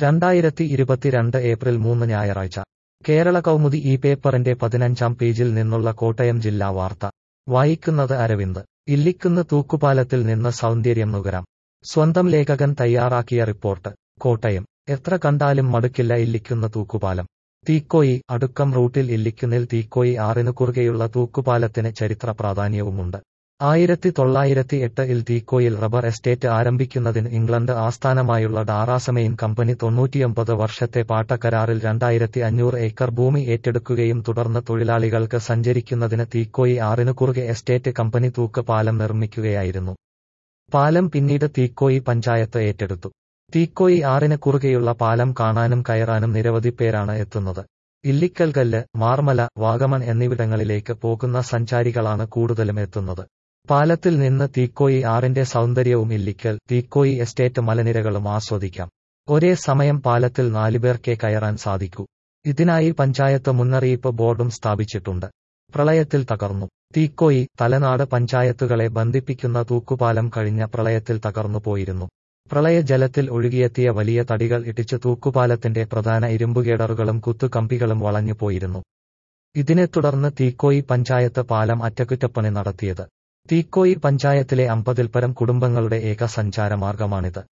രണ്ടായിരത്തി ഇരുപത്തിരണ്ട് ഏപ്രിൽ മൂന്ന് ഞായറാഴ്ച കേരള കൗമുദി ഈ പേപ്പറിന്റെ പതിനഞ്ചാം പേജിൽ നിന്നുള്ള കോട്ടയം ജില്ലാ വാർത്ത വായിക്കുന്നത് അരവിന്ദ് ഇല്ലിക്കുന്ന് തൂക്കുപാലത്തിൽ നിന്ന് സൗന്ദര്യം നുകരാം സ്വന്തം ലേഖകൻ തയ്യാറാക്കിയ റിപ്പോർട്ട് കോട്ടയം എത്ര കണ്ടാലും മടുക്കില്ല ഇല്ലിക്കുന്ന് തൂക്കുപാലം തീക്കോയി അടുക്കം റൂട്ടിൽ ഇല്ലിക്കുന്നിൽ തീക്കോയി ആറിനു കുറുകെയുള്ള തൂക്കുപാലത്തിന് ചരിത്ര പ്രാധാന്യവുമുണ്ട് ആയിരത്തി തൊള്ളായിരത്തി എട്ടിൽ തീക്കോയിൽ റബ്ബർ എസ്റ്റേറ്റ് ആരംഭിക്കുന്നതിന് ഇംഗ്ലണ്ട് ആസ്ഥാനമായുള്ള ഡാറാസമെയിൻ കമ്പനി തൊണ്ണൂറ്റിയൊമ്പത് വർഷത്തെ പാട്ടക്കരാറിൽ രണ്ടായിരത്തി അഞ്ഞൂറ് ഏക്കർ ഭൂമി ഏറ്റെടുക്കുകയും തുടർന്ന് തൊഴിലാളികൾക്ക് സഞ്ചരിക്കുന്നതിന് തീക്കോയി ആറിനു കുറുകെ എസ്റ്റേറ്റ് കമ്പനി തൂക്ക് പാലം നിർമ്മിക്കുകയായിരുന്നു പാലം പിന്നീട് തീക്കോയി പഞ്ചായത്ത് ഏറ്റെടുത്തു തീക്കോയി ആറിന് കുറുകെയുള്ള പാലം കാണാനും കയറാനും നിരവധി പേരാണ് എത്തുന്നത് ഇല്ലിക്കൽകല്ല് മാർമല വാഗമൺ എന്നിവിടങ്ങളിലേക്ക് പോകുന്ന സഞ്ചാരികളാണ് കൂടുതലും എത്തുന്നത് പാലത്തിൽ നിന്ന് തീക്കോയി ആറിന്റെ സൗന്ദര്യവും ഇല്ലിക്കൽ തീക്കോയി എസ്റ്റേറ്റ് മലനിരകളും ആസ്വദിക്കാം ഒരേ സമയം പാലത്തിൽ നാലുപേർക്കേ കയറാൻ സാധിക്കൂ ഇതിനായി പഞ്ചായത്ത് മുന്നറിയിപ്പ് ബോർഡും സ്ഥാപിച്ചിട്ടുണ്ട് പ്രളയത്തിൽ തകർന്നു തീക്കോയി തലനാട് പഞ്ചായത്തുകളെ ബന്ധിപ്പിക്കുന്ന തൂക്കുപാലം കഴിഞ്ഞ പ്രളയത്തിൽ തകർന്നു പോയിരുന്നു പ്രളയജലത്തിൽ ഒഴുകിയെത്തിയ വലിയ തടികൾ ഇടിച്ച് തൂക്കുപാലത്തിന്റെ പ്രധാന ഇരുമ്പുകേടറുകളും കുത്തുകമ്പികളും വളഞ്ഞു പോയിരുന്നു ഇതിനെ തുടർന്ന് തീക്കോയി പഞ്ചായത്ത് പാലം അറ്റകുറ്റപ്പണി നടത്തിയത് തീക്കോയി പഞ്ചായത്തിലെ അമ്പതിൽപ്പരം കുടുംബങ്ങളുടെ ഏക സഞ്ചാരമാർഗമാണിത്